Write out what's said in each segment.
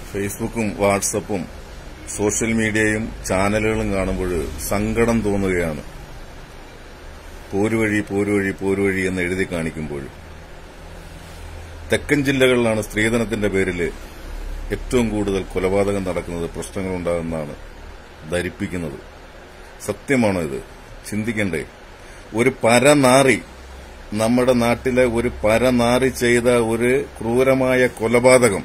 ഫേസ്ബുക്കും വാട്സപ്പും സോഷ്യൽ മീഡിയയും ചാനലുകളും കാണുമ്പോൾ സങ്കടം തോന്നുകയാണ് പോരുവഴി പോരുവഴി പോരുവഴി എന്ന് എഴുതി കാണിക്കുമ്പോൾ തെക്കൻ ജില്ലകളിലാണ് സ്ത്രീധനത്തിന്റെ പേരിൽ ഏറ്റവും കൂടുതൽ കൊലപാതകം നടക്കുന്നത് പ്രശ്നങ്ങളുണ്ടാകുന്നതാണ് ധരിപ്പിക്കുന്നത് സത്യമാണോ ഇത് ചിന്തിക്കണ്ടേ ഒരു പരനാറി നമ്മുടെ നാട്ടിലെ ഒരു പരനാറി ചെയ്ത ഒരു ക്രൂരമായ കൊലപാതകം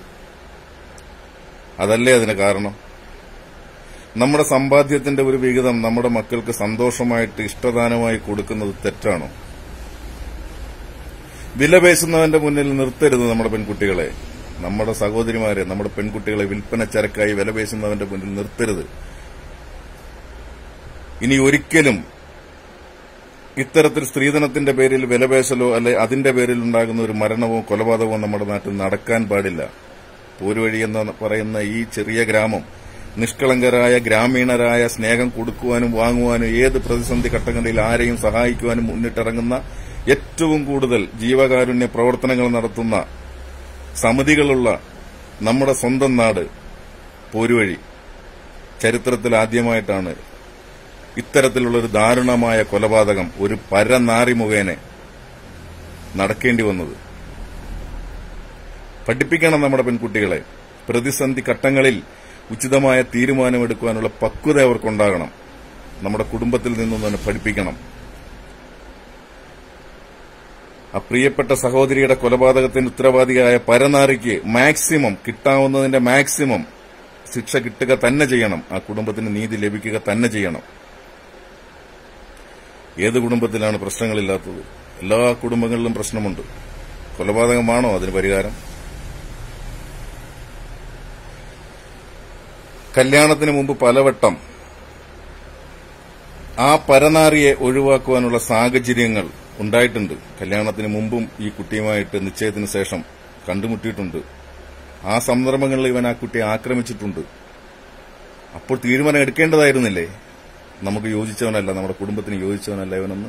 അതല്ലേ അതിന് കാരണം നമ്മുടെ സമ്പാദ്യത്തിന്റെ ഒരു വിഹിതം നമ്മുടെ മക്കൾക്ക് സന്തോഷമായിട്ട് ഇഷ്ടദാനമായി കൊടുക്കുന്നത് തെറ്റാണോ വിലപേശുന്നവന്റെ മുന്നിൽ നിർത്തരുത് നമ്മുടെ പെൺകുട്ടികളെ നമ്മുടെ സഹോദരിമാരെ നമ്മുടെ പെൺകുട്ടികളെ വിൽപ്പന ചരക്കായി വിലപേശുന്നവന്റെ മുന്നിൽ നിർത്തരുത് ഇനി ഒരിക്കലും ഇത്തരത്തിൽ സ്ത്രീധനത്തിന്റെ പേരിൽ വിലപേശലോ അല്ലെ അതിന്റെ പേരിൽ ഉണ്ടാകുന്ന ഒരു മരണമോ കൊലപാതകമോ നമ്മുടെ നാട്ടിൽ നടക്കാൻ പാടില്ല പോരുവഴി എന്ന് പറയുന്ന ഈ ചെറിയ ഗ്രാമം നിഷ്കളങ്കരായ ഗ്രാമീണരായ സ്നേഹം കൊടുക്കുവാനും വാങ്ങുവാനും ഏത് പ്രതിസന്ധി ഘട്ടങ്ങളിൽ ആരെയും സഹായിക്കുവാനും മുന്നിട്ടിറങ്ങുന്ന ഏറ്റവും കൂടുതൽ ജീവകാരുണ്യ പ്രവർത്തനങ്ങൾ നടത്തുന്ന സമിതികളുള്ള നമ്മുടെ സ്വന്തം നാട് പോരുവഴി ചരിത്രത്തിൽ ആദ്യമായിട്ടാണ് ഇത്തരത്തിലുള്ളൊരു ദാരുണമായ കൊലപാതകം ഒരു പരനാറി മുഖേന നടക്കേണ്ടി വന്നത് പഠിപ്പിക്കണം നമ്മുടെ പെൺകുട്ടികളെ പ്രതിസന്ധി ഘട്ടങ്ങളിൽ ഉചിതമായ തീരുമാനമെടുക്കുവാനുള്ള പക്വത അവർക്കുണ്ടാകണം നമ്മുടെ കുടുംബത്തിൽ നിന്നും തന്നെ പഠിപ്പിക്കണം ആ പ്രിയപ്പെട്ട സഹോദരിയുടെ കൊലപാതകത്തിന് ഉത്തരവാദിയായ പരനാറിക്ക് മാക്സിമം കിട്ടാവുന്നതിന്റെ മാക്സിമം ശിക്ഷ കിട്ടുക തന്നെ ചെയ്യണം ആ കുടുംബത്തിന് നീതി ലഭിക്കുക തന്നെ ചെയ്യണം ഏത് കുടുംബത്തിലാണ് പ്രശ്നങ്ങളില്ലാത്തത് എല്ലാ കുടുംബങ്ങളിലും പ്രശ്നമുണ്ട് കൊലപാതകമാണോ അതിന് പരിഹാരം കല്യാണത്തിന് മുമ്പ് പലവട്ടം ആ പരനാറിയെ ഒഴിവാക്കുവാനുള്ള സാഹചര്യങ്ങൾ ഉണ്ടായിട്ടുണ്ട് കല്യാണത്തിന് മുമ്പും ഈ കുട്ടിയുമായിട്ട് നിശ്ചയത്തിന് ശേഷം കണ്ടുമുട്ടിയിട്ടുണ്ട് ആ സന്ദർഭങ്ങളിൽ ഇവൻ ആ കുട്ടിയെ ആക്രമിച്ചിട്ടുണ്ട് അപ്പോൾ തീരുമാനം എടുക്കേണ്ടതായിരുന്നില്ലേ നമുക്ക് യോജിച്ചവനല്ല നമ്മുടെ കുടുംബത്തിന് യോജിച്ചവനല്ല ഇവനെന്ന്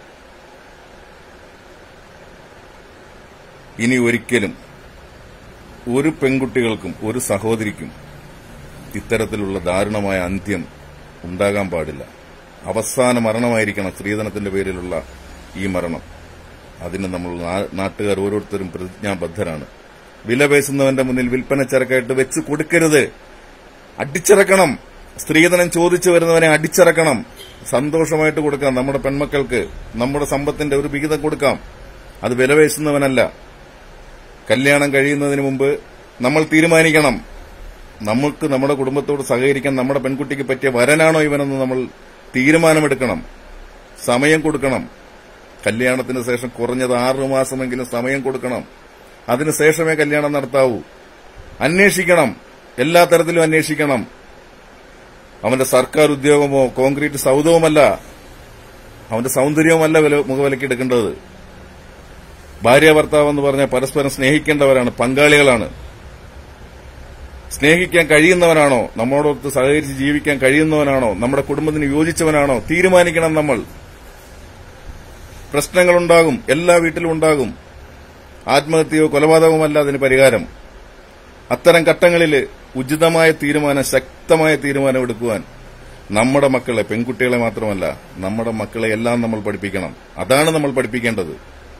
ഇനി ഒരിക്കലും ഒരു പെൺകുട്ടികൾക്കും ഒരു സഹോദരിക്കും ഇത്തരത്തിലുള്ള ദാരുണമായ അന്ത്യം ഉണ്ടാകാൻ പാടില്ല അവസാന മരണമായിരിക്കണം സ്ത്രീധനത്തിന്റെ പേരിലുള്ള ഈ മരണം അതിന് നമ്മൾ നാട്ടുകാർ ഓരോരുത്തരും പ്രതിജ്ഞാബദ്ധരാണ് വിലപേശുന്നവന്റെ മുന്നിൽ വിൽപ്പന ചരക്കായിട്ട് വെച്ച് കൊടുക്കരുത് അടിച്ചിറക്കണം സ്ത്രീധനം ചോദിച്ചു വരുന്നവനെ അടിച്ചിറക്കണം സന്തോഷമായിട്ട് കൊടുക്കാം നമ്മുടെ പെൺമക്കൾക്ക് നമ്മുടെ സമ്പത്തിന്റെ ഒരു വിഹിതം കൊടുക്കാം അത് വിലപേശുന്നവനല്ല കല്യാണം കഴിയുന്നതിന് മുമ്പ് നമ്മൾ തീരുമാനിക്കണം നമുക്ക് നമ്മുടെ കുടുംബത്തോട് സഹകരിക്കാൻ നമ്മുടെ പെൺകുട്ടിക്ക് പറ്റിയ വരനാണോ ഇവനെന്ന് നമ്മൾ തീരുമാനമെടുക്കണം സമയം കൊടുക്കണം കല്യാണത്തിന് ശേഷം കുറഞ്ഞത് ആറു മാസമെങ്കിലും സമയം കൊടുക്കണം അതിനുശേഷമേ കല്യാണം നടത്താവൂ അന്വേഷിക്കണം എല്ലാ തരത്തിലും അന്വേഷിക്കണം അവന്റെ സർക്കാർ ഉദ്യോഗമോ കോൺക്രീറ്റ് സൗധവുമല്ല അവന്റെ സൗന്ദര്യവുമല്ല വില മുഖവിലക്ക് എടുക്കേണ്ടത് ഭാര്യ ഭർത്താവ് എന്ന് പറഞ്ഞാൽ പരസ്പരം സ്നേഹിക്കേണ്ടവരാണ് പങ്കാളികളാണ് സ്നേഹിക്കാൻ കഴിയുന്നവനാണോ നമ്മളോടൊത്ത് സഹകരിച്ച് ജീവിക്കാൻ കഴിയുന്നവനാണോ നമ്മുടെ കുടുംബത്തിന് യോജിച്ചവനാണോ തീരുമാനിക്കണം നമ്മൾ പ്രശ്നങ്ങളുണ്ടാകും എല്ലാ വീട്ടിലും ഉണ്ടാകും ആത്മഹത്യയോ കൊലപാതകവുമല്ല അതിന് പരിഹാരം അത്തരം ഘട്ടങ്ങളിൽ ഉചിതമായ തീരുമാനം ശക്തമായ തീരുമാനം എടുക്കുവാൻ നമ്മുടെ മക്കളെ പെൺകുട്ടികളെ മാത്രമല്ല നമ്മുടെ മക്കളെ എല്ലാം നമ്മൾ പഠിപ്പിക്കണം അതാണ് നമ്മൾ പഠിപ്പിക്കേണ്ടത്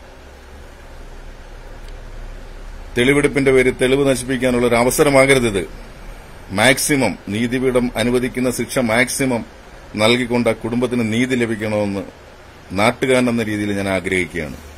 തെളിവെടുപ്പിന്റെ പേരിൽ തെളിവ് നശിപ്പിക്കാനുള്ള ഒരു അവസരമാകരുത് ഇത് മാക്സിമം നീതിപീഠം അനുവദിക്കുന്ന ശിക്ഷ മാക്സിമം നൽകിക്കൊണ്ട് ആ കുടുംബത്തിന് നീതി ലഭിക്കണമെന്ന് നാട്ടുകാരൻ എന്ന രീതിയിൽ ഞാൻ ആഗ്രഹിക്കുകയാണ്